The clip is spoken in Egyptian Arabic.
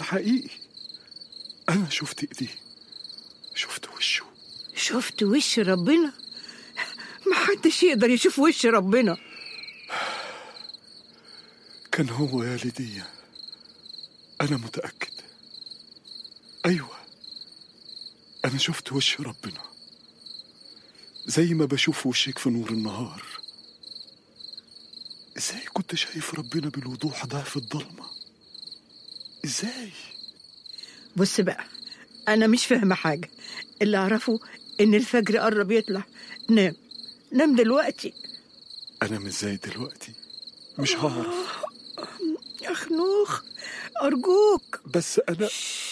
حقيقي أنا شفت إيديه شفت وشه شفت وش ربنا محدش يقدر يشوف وش ربنا كان هو يا ليديا أنا متأكد أيوة أنا شفت وش ربنا زي ما بشوف وشك في نور النهار إزاي كنت شايف ربنا بالوضوح ده في الضلمة إزاي بص بقى أنا مش فاهمة حاجة اللي أعرفه إن الفجر قرب يطلع نام نام دلوقتي أنا مش زي دلوقتي مش هعرف يا خنوخ أرجوك بس أنا